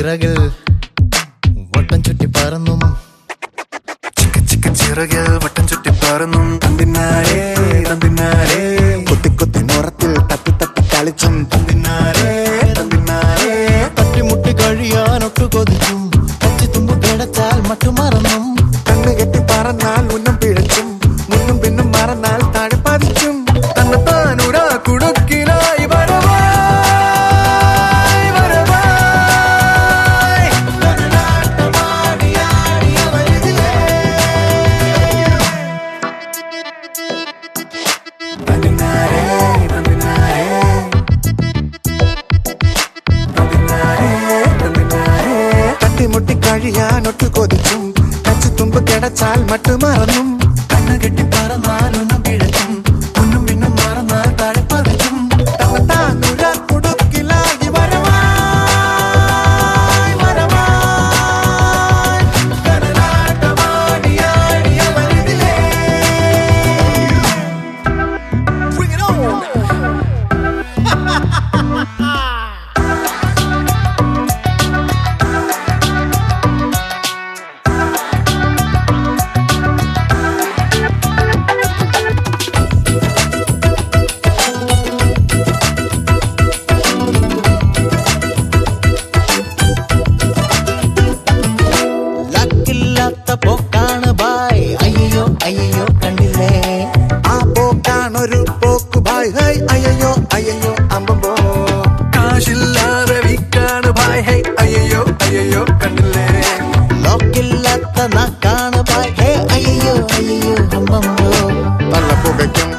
ചിറകിൽ വട്ടം ചുറ്റി പറന്നും ചിക്ക ചിക്ക ചിറകിൽ വട്ടം ചുറ്റി പറന്നും തന്തിന്നാരേ തന്തിന്നാരേ കൊത്തി കൊത്തി മുറത്തിൽ തട്ടി തട്ടി കളിച്ചും തന്തിന്നാരേ തന്തിന്നാരേ തട്ടിമുട്ടി കഴിയാനൊട്ടു കൊതിച്ചും പച്ചി തുമ്പ് കിടച്ചാൽ മറ്റു മറന്നും കണ്ണു കെട്ടി പറന്നാൽ ഉന്നം പിഴച്ചും മുന്നും പിന്നും മറന്നാൽ താഴെ പതിച്ചും തന്നെത്താനുരാ കുടുക്കിനായി വരവായി വരവായി തന്തിന്നാരേ തന്തിന്നാരേ തന്തിന്നാരേ തന്തിന്നാരേ തട്ടിമുട്ടി കഴിയാൻ ഒട്ടു കൊതിച്ചും കച്ചു തുമ്പ് കിടച്ചാൽ മറ്റു മറന്നും കണ്ണു കെട്ടി പറന്നാലൊന്നും പിഴച്ചും മുന്നും പിന്നും മറന്നാൽ താഴെ പതിച്ചും തവത്താനുര കുടുക്കിലായി വരവായി വരവായി കരനാട്ടമാടിയാടിയ വനിതയേ. Bring it on. ലക്കില്ലാത്ത പോക്കാണ് ബായ് അയ്യോ അയ്യോ കണ്ടില്ലേ ആ പോക്കാണൊരു പോക്കു ഭായ് ഹൈ അയ്യോ അയ്യോ അമ്പമ്പോ കാശില്ലാതെ വിക്കാണ് ഭായ് ഹൈ അയ്യോ അയ്യോ കണ്ടില്ലേ ലോക്കില്ലാത്ത നാക്കാണ് ബായ് ഹേ അയ്യോ അയ്യോ അമ്മമ്മോ നല്ല പുകയ്ക്കും